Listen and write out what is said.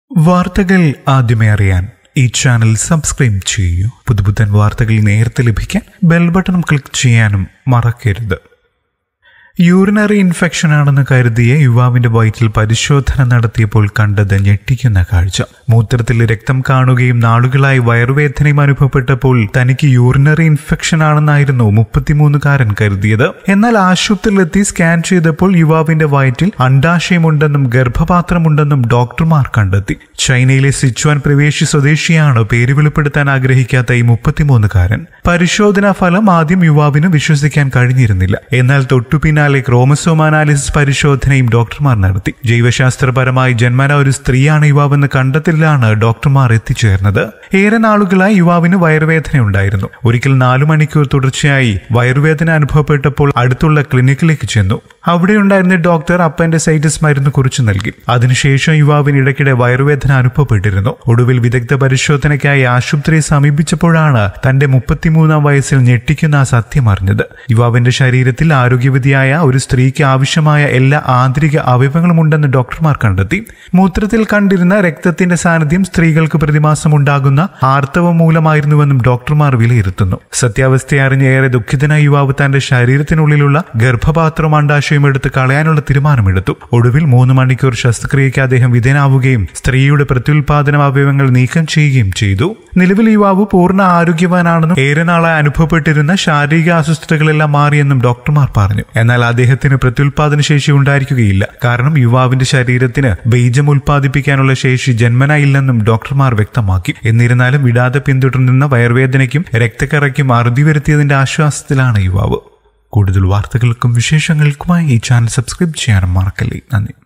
വാർത്തകൾ ആദ്യമേ അറിയാൻ ഈ ചാനൽ സബ്സ്ക്രൈബ് ചെയ്യൂ പുതുപുത്തൻ വാർത്തകൾ നേരത്തെ ലഭിക്കാൻ ബെൽ ബട്ടൺ ക്ലിക്ക് ചെയ്യാനും മറക്കരുത് യൂറിനറി ഇൻഫെക്ഷൻ ആണെന്ന് കരുതിയ യുവാവിന്റെ വയറ്റിൽ പരിശോധന നടത്തിയപ്പോൾ കണ്ടത് ഞെട്ടിക്കുന്ന കാഴ്ച മൂത്രത്തിൽ രക്തം കാണുകയും നാളുകളായി വയറുവേദനയും അനുഭവപ്പെട്ടപ്പോൾ തനിക്ക് യൂറിനറി ഇൻഫെക്ഷൻ ആണെന്നായിരുന്നു മുപ്പത്തിമൂന്നുകാരൻ കരുതിയത് എന്നാൽ ആശുപത്രിയിലെത്തി സ്കാൻ ചെയ്തപ്പോൾ യുവാവിന്റെ വയറ്റിൽ അണ്ടാശയമുണ്ടെന്നും ഗർഭപാത്രമുണ്ടെന്നും ഡോക്ടർമാർ കണ്ടെത്തി ചൈനയിലെ സിച്വാൻ പ്രവേശി സ്വദേശിയാണ് പേര് വെളിപ്പെടുത്താൻ ആഗ്രഹിക്കാത്ത ഈ മുപ്പത്തിമൂന്നുകാരൻ പരിശോധനാ ഫലം ആദ്യം യുവാവിന് വിശ്വസിക്കാൻ കഴിഞ്ഞിരുന്നില്ല എന്നാൽ തൊട്ടു പിന്നാലെ ക്രോമസോം അനാലിസിസ് പരിശോധനയും ഡോക്ടർമാർ നടത്തി ജൈവശാസ്ത്രപരമായി ജന്മന ഒരു സ്ത്രീയാണ് യുവാവെന്ന് കണ്ടെത്തലിലാണ് ഡോക്ടർമാർ എത്തിച്ചേർന്നത് ഏറെ നാളുകളായി യുവാവിന് വയറുവേദന ഉണ്ടായിരുന്നു ഒരിക്കൽ നാലു മണിക്കൂർ തുടർച്ചയായി വയറുവേദന അനുഭവപ്പെട്ടപ്പോൾ അടുത്തുള്ള ക്ലിനിക്കിലേക്ക് ചെന്നു അവിടെയുണ്ടായിരുന്ന ഡോക്ടർ അപ്പൻഡസൈറ്റിസ് മരുന്ന് കുറിച്ചു നൽകി അതിനുശേഷം യുവാവിന് ഇടയ്ക്കിടെ വയറുവേദന അനുഭവപ്പെട്ടിരുന്നു ഒടുവിൽ വിദഗ്ധ പരിശോധനയ്ക്കായി ആശുപത്രിയെ സമീപിച്ചപ്പോഴാണ് തന്റെ മുപ്പത്തിമൂന്നാം വയസ്സിൽ ഞെട്ടിക്കുന്ന ആ സത്യം അറിഞ്ഞത് യുവാവിന്റെ ശരീരത്തിൽ ആരോഗ്യവതിയായ ഒരു സ്ത്രീക്ക് ആവശ്യമായ എല്ലാ ആന്തരിക അവയവങ്ങളും ഉണ്ടെന്ന് ഡോക്ടർമാർ കണ്ടെത്തി മൂത്രത്തിൽ കണ്ടിരുന്ന രക്തത്തിന്റെ സാന്നിധ്യം സ്ത്രീകൾക്ക് പ്രതിമാസം ഉണ്ടാകുന്ന ആർത്തവം മൂലമായിരുന്നുവെന്നും ഡോക്ടർമാർ വിലയിരുത്തുന്നു സത്യാവസ്ഥയെ അറിഞ്ഞ് ഏറെ ദുഃഖിതനായ യുവാവ് തന്റെ ശരീരത്തിനുള്ളിലുള്ള ഗർഭപാത്രം അണ്ടാശയം എടുത്ത് കളയാനുള്ള തീരുമാനമെടുത്തു ഒടുവിൽ മൂന്ന് മണിക്കൂർ ശസ്ത്രക്രിയയ്ക്ക് അദ്ദേഹം വിധേയനാവുകയും സ്ത്രീയുടെ പ്രത്യുൽപാദന അവയവങ്ങൾ നീക്കം ചെയ്യുകയും ചെയ്തു നിലവിൽ യുവാവ് പൂർണ്ണ ആരോഗ്യവാനാണെന്നും ഏറെ നാളായി അനുഭവപ്പെട്ടിരുന്ന ശാരീരിക അസ്വസ്ഥതകളെല്ലാം മാറിയെന്നും ഡോക്ടർമാർ പറഞ്ഞു എന്നാൽ അദ്ദേഹത്തിന് പ്രത്യുൽപാദന ശേഷി ഉണ്ടായിരിക്കുകയില്ല കാരണം യുവാവിന്റെ ശരീരത്തിന് ബീജം ഉൽപ്പാദിപ്പിക്കാനുള്ള ശേഷി ജന്മനായില്ലെന്നും ഡോക്ടർമാർ വ്യക്തമാക്കി എന്നിരുന്നാലും വിടാതെ പിന്തുടരുന്ന വയർവേദനയ്ക്കും രക്തക്കറയ്ക്കും അറുതി വരുത്തിയതിന്റെ ആശ്വാസത്തിലാണ് യുവാവ് കൂടുതൽ വാർത്തകൾക്കും വിശേഷങ്ങൾക്കുമായി ഈ ചാനൽ സബ്സ്ക്രൈബ് ചെയ്യാനും മറക്കല്ലേ നന്ദി